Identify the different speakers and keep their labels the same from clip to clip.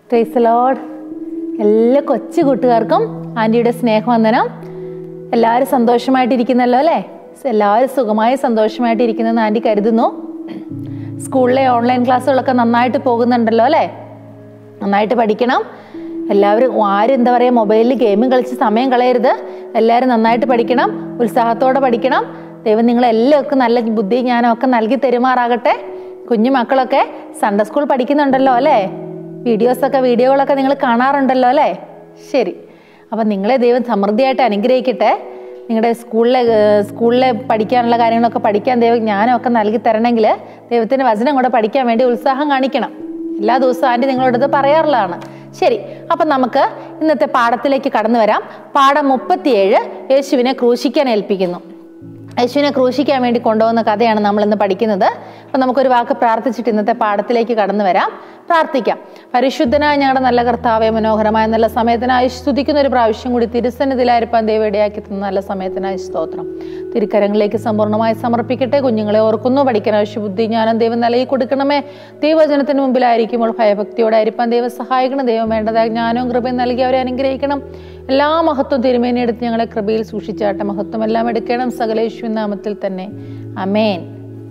Speaker 1: price load എല്ലാ കൊച്ചു കൂട്ടുകാർക്കും ആൻറ്റിയുടെ സ്നേഹവന്ദനം എല്ലാവരും സന്തോഷമായിട്ടിരിക്കുന്നല്ലോ അല്ലേ എല്ലാവരും സുഖമായി സന്തോഷമായിട്ടിരിക്കുന്നെന്ന് ആൻറ്റി കരുതുന്നു സ്കൂളിലെ ഓൺലൈൻ ക്ലാസ്സുകളൊക്കെ നന്നായിട്ട് പോകുന്നുണ്ടല്ലോ അല്ലേ നന്നായിട്ട് പഠിക്കണം എല്ലാവരും ആരും എന്താ പറയുക മൊബൈലിൽ ഗെയിം കളിച്ച് സമയം കളയരുത് എല്ലാവരും നന്നായിട്ട് പഠിക്കണം ഉത്സാഹത്തോടെ പഠിക്കണം ദൈവം നിങ്ങളെല്ലാവർക്കും നല്ല ബുദ്ധി ജ്ഞാനമൊക്കെ നൽകി തെരുമാറാകട്ടെ കുഞ്ഞു മക്കളൊക്കെ സൺഡേ സ്കൂൾ പഠിക്കുന്നുണ്ടല്ലോ അല്ലേ വീഡിയോസൊക്കെ വീഡിയോകളൊക്കെ നിങ്ങൾ കാണാറുണ്ടല്ലോ അല്ലേ ശരി അപ്പം നിങ്ങളെ ദൈവം സമൃദ്ധിയായിട്ട് അനുഗ്രഹിക്കട്ടെ നിങ്ങളുടെ സ്കൂളിലെ ഏഹ്, സ്കൂളിലെ പഠിക്കാനുള്ള കാര്യങ്ങളൊക്കെ പഠിക്കാൻ ദൈവം ജ്ഞാനമൊക്കെ നൽകി തരണമെങ്കിൽ ദൈവത്തിൻ്റെ വചനം കൂടെ പഠിക്കാൻ വേണ്ടി ഉത്സാഹം കാണിക്കണം എല്ലാ ദിവസവും ആൻറ്റി നിങ്ങളോട് ഇത് പറയാറുള്ളതാണ് ശരി അപ്പം നമുക്ക് ഇന്നത്തെ പാഠത്തിലേക്ക് കടന്നു വരാം പാഠം മുപ്പത്തിയേഴ് യേശുവിനെ ക്രൂശിക്കാൻ ഏൽപ്പിക്കുന്നു യേശുവിനെ ക്രൂശിക്കാൻ വേണ്ടി കൊണ്ടുപോകുന്ന കഥയാണ് നമ്മൾ ഇന്ന് പഠിക്കുന്നത് അപ്പം നമുക്കൊരു വാക്ക് പ്രാർത്ഥിച്ചിട്ട് ഇന്നത്തെ പാഠത്തിലേക്ക് കടന്നു വരാം പ്രാർത്ഥിക്കാം പരിശുദ്ധനായ ഞങ്ങളുടെ നല്ല കർത്താവെ മനോഹരമായ നല്ല സമയത്തിനായി സ്തുതിക്കുന്ന ഒരു പ്രാവശ്യം കൂടി തിരുസന്നിധിയിലായിരിക്കാൻ ദൈവം ഇടയാക്കി തന്ന നല്ല സമയത്തിനായി സ്തോത്രം തിരുക്കരങ്ങളിലേക്ക് സമ്പൂർണ്ണമായി സമർപ്പിക്കട്ടെ കുഞ്ഞുങ്ങളെ ഓർക്കുന്നു പഠിക്കാൻ ആവശ്യ ബുദ്ധി ജ്ഞാനം ദൈവം നൽകി കൊടുക്കണമേ ദൈവജനത്തിന് മുമ്പിലായിരിക്കുമ്പോൾ ഭയഭക്തിയോടെ ആയിരിക്കാൻ ദൈവം സഹായിക്കണം ദൈവം വേണ്ടതായ ജ്ഞാനവും കൃപയും നൽകി അവരെ അനുഗ്രഹിക്കണം എല്ലാ മഹത്വം തിരുമേനിയെടുത്ത് ഞങ്ങളെ കൃപയിൽ സൂക്ഷിച്ചാട്ടെ മഹത്വം എല്ലാം എടുക്കണം സകലേശ്വൻ നാമത്തിൽ തന്നെ അമേൻ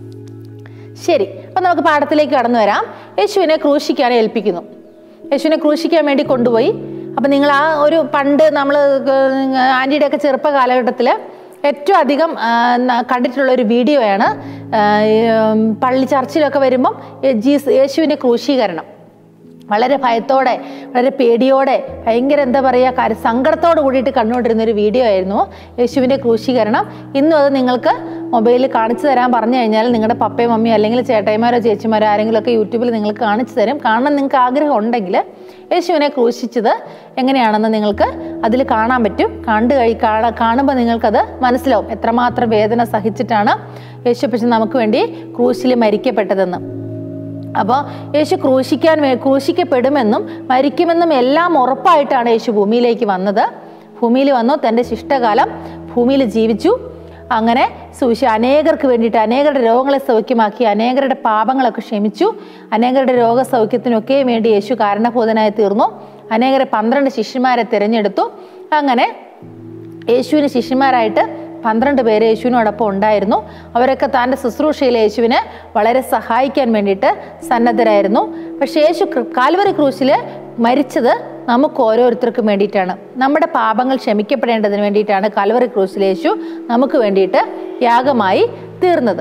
Speaker 1: ശരി അപ്പൊ നമുക്ക് പാഠത്തിലേക്ക് കടന്നു വരാം യേശുവിനെ ക്രൂശിക്കാൻ ഏൽപ്പിക്കുന്നു യേശുവിനെ ക്രൂശിക്കാൻ വേണ്ടി കൊണ്ടുപോയി അപ്പൊ നിങ്ങൾ ആ ഒരു പണ്ട് നമ്മൾ ആൻറ്റിയുടെ ഒക്കെ ചെറുപ്പ കാലഘട്ടത്തിൽ ഏറ്റവും അധികം ആ, ന- കണ്ടിട്ടുള്ള ഒരു വീഡിയോയാണ് ആ, ഈ, ഉം, പള്ളി ചർച്ചിലൊക്കെ വരുമ്പം യെ- ജീസ് യേശുവിൻ്റെ ക്രൂശീകരണം വളരെ ഭയത്തോടെ വളരെ പേടിയോടെ ഭയങ്കര എന്താ പറയുക കാര്യ സങ്കടത്തോട് കൂടിയിട്ട് കണ്ടുകൊണ്ടിരുന്ന ഒരു വീഡിയോ ആയിരുന്നു യേശുവിൻ്റെ ക്രൂശീകരണം ഇന്നും അത് നിങ്ങൾക്ക് മൊബൈലിൽ കാണിച്ചു തരാൻ പറഞ്ഞു കഴിഞ്ഞാൽ നിങ്ങളുടെ പപ്പയും മമ്മിയോ അല്ലെങ്കിൽ ചേട്ടായിമാരോ ചേച്ചിമാരോ ആരെങ്കിലും ഒക്കെ യൂട്യൂബിൽ നിങ്ങൾക്ക് കാണിച്ചു തരും കാണാൻ നിങ്ങൾക്ക് ആഗ്രഹം ഉണ്ടെങ്കിൽ യേശുവിനെ ക്രൂശിച്ചത് എങ്ങനെയാണെന്ന് നിങ്ങൾക്ക് അതിൽ കാണാൻ പറ്റും കണ്ടു കഴി കാണ- കാണുമ്പോൾ നിങ്ങൾക്കത് മനസ്സിലാവും എത്രമാത്രം വേദന സഹിച്ചിട്ടാണ് യേശുപ്പച്ചൻ നമുക്ക് വേണ്ടി ക്രൂശിൽ മരിക്കപ്പെട്ടതെന്ന് അപ്പോൾ യേശു ക്രൂശിക്കാൻ വേ- ക്രൂശിക്കപ്പെടുമെന്നും മരിക്കുമെന്നും എല്ലാം ഉറപ്പായിട്ടാണ് യേശു ഭൂമിയിലേക്ക് വന്നത് ഭൂമിയിൽ വന്നു തൻ്റെ ശിഷ്ടകാലം ഭൂമിയിൽ ജീവിച്ചു അങ്ങനെ സുവിശ അനേകർക്ക് വേണ്ടിയിട്ട് അനേകരുടെ രോഗങ്ങളെ സൗഖ്യമാക്കി അനേകരുടെ പാപങ്ങളൊക്കെ ക്ഷമിച്ചു അനേകരുടെ രോഗസൗഖ്യത്തിനൊക്കെ വേണ്ടി യേശു കാരണഭൂതനായി തീർന്നു അനേകരെ പന്ത്രണ്ട് ശിഷ്യന്മാരെ തിരഞ്ഞെടുത്തു അങ്ങനെ യേശുവിന് ശിഷ്യന്മാരായിട്ട് പന്ത്രണ്ട് പേര് യേശുവിനോടൊപ്പം ഉണ്ടായിരുന്നു അവരൊക്കെ തൻ്റെ ശുശ്രൂഷയിൽ യേശുവിനെ വളരെ സഹായിക്കാൻ വേണ്ടിയിട്ട് സന്നദ്ധരായിരുന്നു പക്ഷേ യേശു ക്രി- കാൽവറി ക്രൂശിൽ മരിച്ചത് നമുക്ക് ഓരോരുത്തർക്കും വേണ്ടിയിട്ടാണ് നമ്മുടെ പാപങ്ങൾ ക്ഷമിക്കപ്പെടേണ്ടതിന് വേണ്ടിയിട്ടാണ് കാൽവറി ക്രൂശിൽ യേശു നമുക്ക് വേണ്ടിയിട്ട് യാഗമായി തീർന്നത്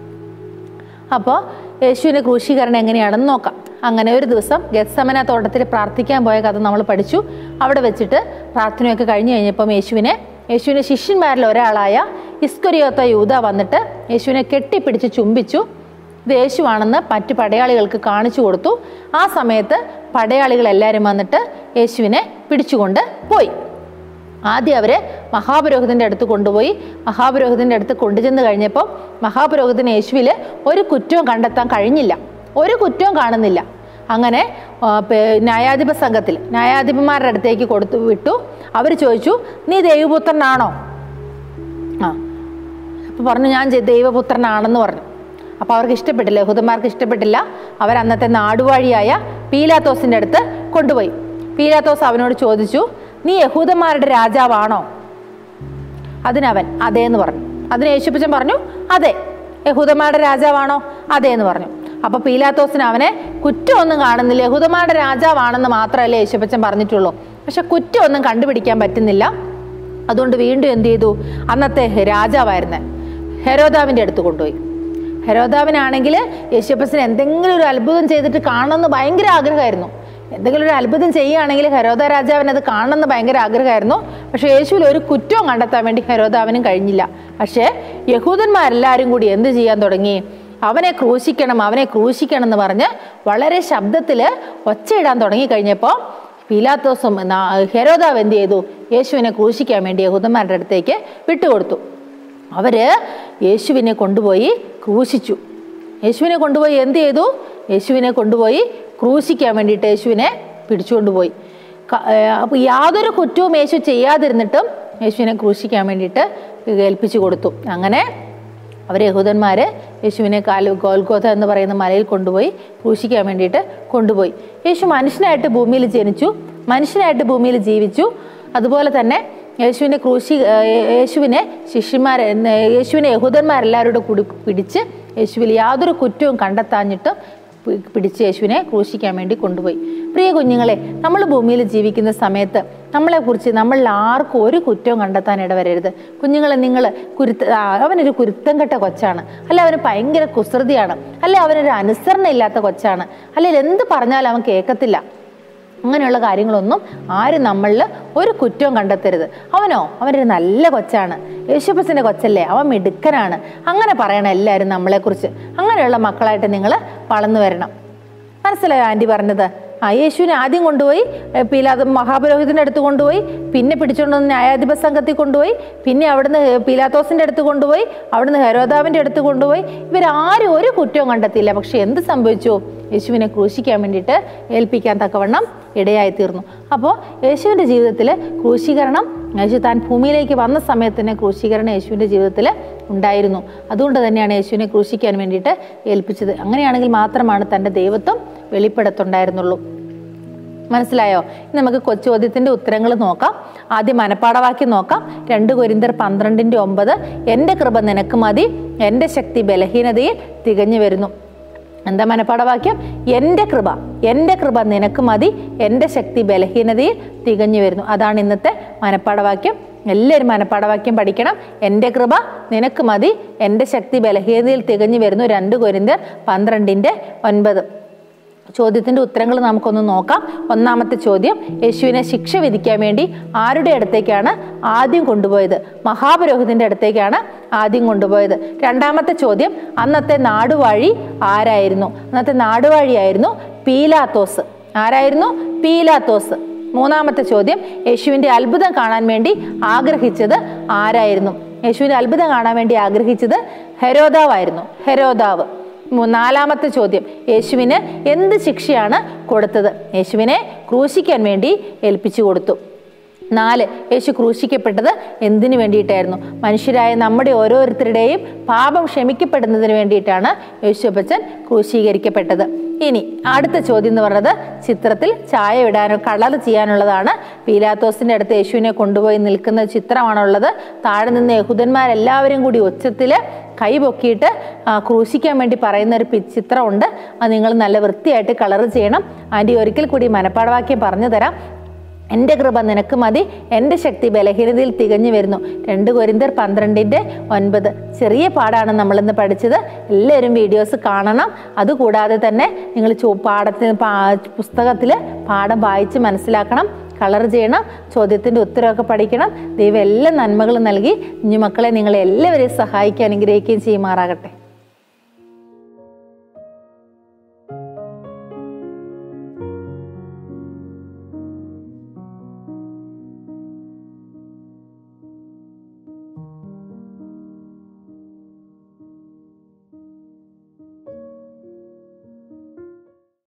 Speaker 1: അപ്പോൾ യേശുവിൻ്റെ ക്രൂശീകരണം എങ്ങനെയാണെന്ന് നോക്കാം അങ്ങനെ ഒരു ദിവസം ഗത്സമന തോട്ടത്തിൽ പ്രാർത്ഥിക്കാൻ പോയ കഥ നമ്മൾ പഠിച്ചു അവിടെ വെച്ചിട്ട് പ്രാർത്ഥനയൊക്കെ കഴിഞ്ഞു കഴിഞ്ഞപ്പം യേശുവിനെ യേശുവിൻ്റെ ശിഷ്യന്മാരിൽ ഒരാളായ ഇസ്കൊരിയോത്ത യൂത വന്നിട്ട് യേശുവിനെ കെട്ടിപ്പിടിച്ച് ചുംബിച്ചു ഇത് യേശുവാണെന്ന് മറ്റു പടയാളികൾക്ക് കാണിച്ചു കൊടുത്തു ആ സമയത്ത് പടയാളികൾ എല്ലാവരും വന്നിട്ട് യേശുവിനെ പിടിച്ചുകൊണ്ട് പോയി ആദ്യം അവര് മഹാപുരോഹിതന്റെ അടുത്ത് കൊണ്ടുപോയി മഹാപുരോഹിതന്റെ അടുത്ത് കൊണ്ടുചെന്ന് കഴിഞ്ഞപ്പോൾ മഹാപുരോഹിതന് യേശുവിൽ ഒരു കുറ്റവും കണ്ടെത്താൻ കഴിഞ്ഞില്ല ഒരു കുറ്റവും കാണുന്നില്ല അങ്ങനെ ആ, പേ- ന്യായാധിപ സംഘത്തിൽ ന്യായാധിപന്മാരുടെ അടുത്തേക്ക് കൊടുത്തു വിട്ടു അവർ ചോദിച്ചു നീ ദൈവപുത്രനാണോ ആ അപ്പോൾ പറഞ്ഞു ഞാൻ ജെ- ദൈവപുത്രനാണെന്ന് പറഞ്ഞു അപ്പോൾ അവർക്ക് ഇഷ്ടപ്പെട്ടില്ല യഹൂദന്മാർക്ക് ഇഷ്ടപ്പെട്ടില്ല അവർ അന്നത്തെ നാടുവാഴിയായ പീലാത്തോസിൻ്റെ അടുത്ത് കൊണ്ടുപോയി പീലാത്തോസ് അവനോട് ചോദിച്ചു നീ യഹൂദന്മാരുടെ രാജാവാണോ അതിനവൻ അതേ എന്ന് പറഞ്ഞു അതിന് യേശുപ്പച്ചൻ പറഞ്ഞു അതെ യഹൂദന്മാരുടെ രാജാവാണോ അതെ എന്ന് പറഞ്ഞു അപ്പൊ പീലാത്തോസിന് അവനെ കുറ്റമൊന്നും കാണുന്നില്ല യഹൂദന്മാരുടെ രാജാവാണെന്ന് മാത്രമല്ലേ യേശുപ്പച്ചൻ പറഞ്ഞിട്ടുള്ളൂ പക്ഷെ കുറ്റമൊന്നും കണ്ടുപിടിക്കാൻ പറ്റുന്നില്ല അതുകൊണ്ട് വീണ്ടും എന്ത് ചെയ്തു അന്നത്തെ രാജാവായിരുന്ന ഹെരോദാവിൻ്റെ അടുത്ത് കൊണ്ടുപോയി ഹെരോദാവിനാണെങ്കിൽ യേശുപ്പച്ചന് എന്തെങ്കിലും ഒരു അത്ഭുതം ചെയ്തിട്ട് കാണണമെന്ന് ഭയങ്കര ആഗ്രഹമായിരുന്നു എന്തെങ്കിലും ഒരു അത്ഭുതം ചെയ്യുകയാണെങ്കിൽ ഹെരോദ രാജാവിന് അത് കാണണമെന്ന് ഭയങ്കര ആഗ്രഹമായിരുന്നു പക്ഷേ യേശുവിൽ ഒരു കുറ്റവും കണ്ടെത്താൻ വേണ്ടി ഹെരോദാവിനും കഴിഞ്ഞില്ല പക്ഷേ യഹൂദന്മാരെല്ലാവരും കൂടി എന്ത് ചെയ്യാൻ തുടങ്ങി അവനെ ക്രൂശിക്കണം അവനെ ക്രൂശിക്കണം എന്ന് പറഞ്ഞ് വളരെ ശബ്ദത്തിൽ ഒച്ചയിടാൻ തുടങ്ങി കഴിഞ്ഞപ്പോൾ പീലാത്തോസും നാ- ഹെരോദാവ് എന്ത് ചെയ്തു യേശുവിനെ ക്രൂശിക്കാൻ വേണ്ടി യഹൂദന്മാരുടെ അടുത്തേക്ക് വിട്ടുകൊടുത്തു അവര് യേശുവിനെ കൊണ്ടുപോയി ക്രൂശിച്ചു യേശുവിനെ കൊണ്ടുപോയി എന്ത് ചെയ്തു യേശുവിനെ കൊണ്ടുപോയി ക്രൂശിക്കാൻ വേണ്ടിയിട്ട് യേശുവിനെ പിടിച്ചുകൊണ്ടുപോയി ക- ഏർ അപ്പൊ യാതൊരു കുറ്റവും യേശു ചെയ്യാതിരുന്നിട്ടും യേശുവിനെ ക്രൂശിക്കാൻ വേണ്ടിയിട്ട് ഏൽപ്പിച്ചു കൊടുത്തു അങ്ങനെ അവർ യഹൂദന്മാര് യേശുവിനെ കാലു ഗോൽഗോഥ എന്ന് പറയുന്ന മലയിൽ കൊണ്ടുപോയി ക്രൂശിക്കാൻ വേണ്ടിയിട്ട് കൊണ്ടുപോയി യേശു മനുഷ്യനായിട്ട് ഭൂമിയിൽ ജനിച്ചു മനുഷ്യനായിട്ട് ഭൂമിയിൽ ജീവിച്ചു അതുപോലെ തന്നെ യേശുവിനെ ക്രൂശി ഏ- യേശുവിനെ ശിഷ്യന്മാരെ യേശുവിനെ യഹൂദന്മാരെല്ലാവരോടും കൂടി പിടിച്ച് യേശുവിൽ യാതൊരു കുറ്റവും കണ്ടെത്താഞ്ഞിട്ടും പി- പിടിച്ച് യേശുവിനെ ക്രൂശിക്കാൻ വേണ്ടി കൊണ്ടുപോയി പ്രിയ കുഞ്ഞുങ്ങളെ നമ്മൾ ഭൂമിയിൽ ജീവിക്കുന്ന സമയത്ത് നമ്മളെക്കുറിച്ച് നമ്മളിൽ ആർക്കും ഒരു കുറ്റവും കണ്ടെത്താൻ ഇടവരരുത് കുഞ്ഞുങ്ങളെ നിങ്ങൾ കുരുത്ത ആ, അവനൊരു കുരുത്തം കെട്ട കൊച്ചാണ് അല്ലെ അവന് ഭയങ്കര കുസൃതിയാണ് അല്ലെ അവനൊരു അനുസരണ ഇല്ലാത്ത കൊച്ചാണ് അല്ലെങ്കിൽ എന്ത് പറഞ്ഞാലും അവൻ കേൾക്കത്തില്ല അങ്ങനെയുള്ള കാര്യങ്ങളൊന്നും ആരും നമ്മളിൽ ഒരു കുറ്റവും കണ്ടെത്തരുത് അവനോ അവനൊരു നല്ല കൊച്ചാണ് യേശുപ്പസിന്റെ കൊച്ചല്ലേ അവൻ മിടുക്കനാണ് അങ്ങനെ പറയണം എല്ലാവരും നമ്മളെക്കുറിച്ച് അങ്ങനെയുള്ള മക്കളായിട്ട് നിങ്ങൾ വളർന്നു വരണം മനസ്സിലായോ ആൻറ്റി പറഞ്ഞത് ആ യേശുവിനെ ആദ്യം കൊണ്ടുപോയി ഏഹ് പീലാത് മഹാപുരോഹിതന്റെ അടുത്ത് കൊണ്ടുപോയി പിന്നെ പിടിച്ചുകൊണ്ട് വന്ന് ന്യായാധിപ സംഘത്തിൽ കൊണ്ടുപോയി പിന്നെ അവിടുന്ന് പീലാത്തോസിന്റെ അടുത്ത് കൊണ്ടുപോയി അവിടുന്ന് ഹെരോദാവിന്റെ അടുത്ത് കൊണ്ടുപോയി ഇവരാരും ഒരു കുറ്റവും കണ്ടെത്തിയില്ല പക്ഷെ എന്ത് സംഭവിച്ചു യേശുവിനെ ക്രൂശിക്കാൻ വേണ്ടിയിട്ട് ഏൽപ്പിക്കാൻ തക്കവണ്ണം ഇടയായി തീർന്നു അപ്പോൾ യേശുവിൻ്റെ ജീവിതത്തിൽ ക്രൂശീകരണം യേശു താൻ ഭൂമിയിലേക്ക് വന്ന സമയത്ത് തന്നെ ക്രൂശീകരണം യേശുവിൻ്റെ ജീവിതത്തിൽ ഉണ്ടായിരുന്നു അതുകൊണ്ട് തന്നെയാണ് യേശുവിനെ ക്രൂശിക്കാൻ വേണ്ടിയിട്ട് ഏൽപ്പിച്ചത് അങ്ങനെയാണെങ്കിൽ മാത്രമാണ് തൻ്റെ ദൈവത്വം വെളിപ്പെടുത്തുണ്ടായിരുന്നുള്ളൂ മനസ്സിലായോ ഇനി നമുക്ക് കൊച്ചോദ്യത്തിന്റെ ഉത്തരങ്ങൾ നോക്കാം ആദ്യം മനപ്പാടവാക്യം നോക്കാം രണ്ട് കൊരിന്തർ പന്ത്രണ്ടിന്റെ ഒമ്പത് എൻ്റെ കൃപ നിനക്ക് മതി എൻ്റെ ശക്തി ബലഹീനതയിൽ തികഞ്ഞു വരുന്നു എന്താ മനപ്പാടവാക്യം എൻ്റെ കൃപ എൻ്റെ കൃപ നിനക്ക് മതി എൻ്റെ ശക്തി ബലഹീനതയിൽ തികഞ്ഞു വരുന്നു അതാണ് ഇന്നത്തെ മനപ്പാടവാക്യം എല്ലാവരും മനപ്പാടവാക്യം പഠിക്കണം എൻ്റെ കൃപ നിനക്ക് മതി എൻ്റെ ശക്തി ബലഹീനതയിൽ തികഞ്ഞു വരുന്നു രണ്ട് കൊരിന്തർ പന്ത്രണ്ടിൻ്റെ ഒൻപത് ചോദ്യത്തിന്റെ ഉത്തരങ്ങൾ നമുക്കൊന്ന് നോക്കാം ഒന്നാമത്തെ ചോദ്യം യേശുവിനെ ശിക്ഷ വിധിക്കാൻ വേണ്ടി ആരുടെ അടുത്തേക്കാണ് ആദ്യം കൊണ്ടുപോയത് മഹാപുരോഹിതന്റെ അടുത്തേക്കാണ് ആദ്യം കൊണ്ടുപോയത് രണ്ടാമത്തെ ചോദ്യം അന്നത്തെ നാടുവാഴി ആരായിരുന്നു അന്നത്തെ നാടുവാഴിയായിരുന്നു പീലാത്തോസ് ആരായിരുന്നു പീലാത്തോസ് മൂന്നാമത്തെ ചോദ്യം യേശുവിന്റെ അത്ഭുതം കാണാൻ വേണ്ടി ആഗ്രഹിച്ചത് ആരായിരുന്നു യേശുവിന്റെ അത്ഭുതം കാണാൻ വേണ്ടി ആഗ്രഹിച്ചത് ഹെരോദാവായിരുന്നു ഹെരോദാവ് മൂ- നാലാമത്തെ ചോദ്യം യേശുവിന് എന്ത് ശിക്ഷയാണ് കൊടുത്തത് യേശുവിനെ ക്രൂശിക്കാൻ വേണ്ടി ഏൽപ്പിച്ചു കൊടുത്തു നാല് യേശു ക്രൂശിക്കപ്പെട്ടത് എന്തിനു വേണ്ടിയിട്ടായിരുന്നു മനുഷ്യരായ നമ്മുടെ ഓരോരുത്തരുടെയും പാപം ക്ഷമിക്കപ്പെടുന്നതിന് വേണ്ടിയിട്ടാണ് യേശു അപ്പച്ചൻ ക്രൂശീകരിക്കപ്പെട്ടത് ഇനി അടുത്ത ചോദ്യം എന്ന് പറയുന്നത് ചിത്രത്തിൽ ചായ ഇടാനോ കളർ ചെയ്യാനുള്ളതാണ് പീലാത്തോസിന്റെ അടുത്ത് യേശുവിനെ കൊണ്ടുപോയി നിൽക്കുന്ന ചിത്രമാണുള്ളത് താഴെ നിന്ന് യഹൂദന്മാരെല്ലാവരും കൂടി ഉച്ചത്തിൽ കൈ പൊക്കിയിട്ട് ആ, ക്രൂശിക്കാൻ വേണ്ടി പറയുന്ന ഒരു പി- ചിത്രമുണ്ട് അത് നിങ്ങൾ നല്ല വൃത്തിയായിട്ട് കളർ ചെയ്യണം ആൻറ്റി ഒരിക്കൽ കൂടി മനപ്പാടവാക്യം പറഞ്ഞു തരാം എൻ്റെ കൃപ നിനക്ക് മതി എൻ്റെ ശക്തി ബലഹീനതയിൽ തികഞ്ഞു വരുന്നു രണ്ട് കൊരിന്തർ പന്ത്രണ്ടിൻ്റെ ഒൻപത് ചെറിയ പാടാണ് നമ്മളിന്ന് പഠിച്ചത് എല്ലാവരും വീഡിയോസ് കാണണം അതുകൂടാതെ തന്നെ നിങ്ങൾ ചോ പാടത്തിന് പുസ്തകത്തിൽ പാഠം വായിച്ച് മനസ്സിലാക്കണം കളർ ചെയ്യണം ചോദ്യത്തിൻ്റെ ഉത്തരവൊക്കെ പഠിക്കണം ദൈവം എല്ലാ നന്മകളും നൽകി കുഞ്ഞുമക്കളെ നിങ്ങളെ എല്ലാവരെയും സഹായിക്കാൻ അനുഗ്രഹിക്കുകയും ചെയ്യുമാറാകട്ടെ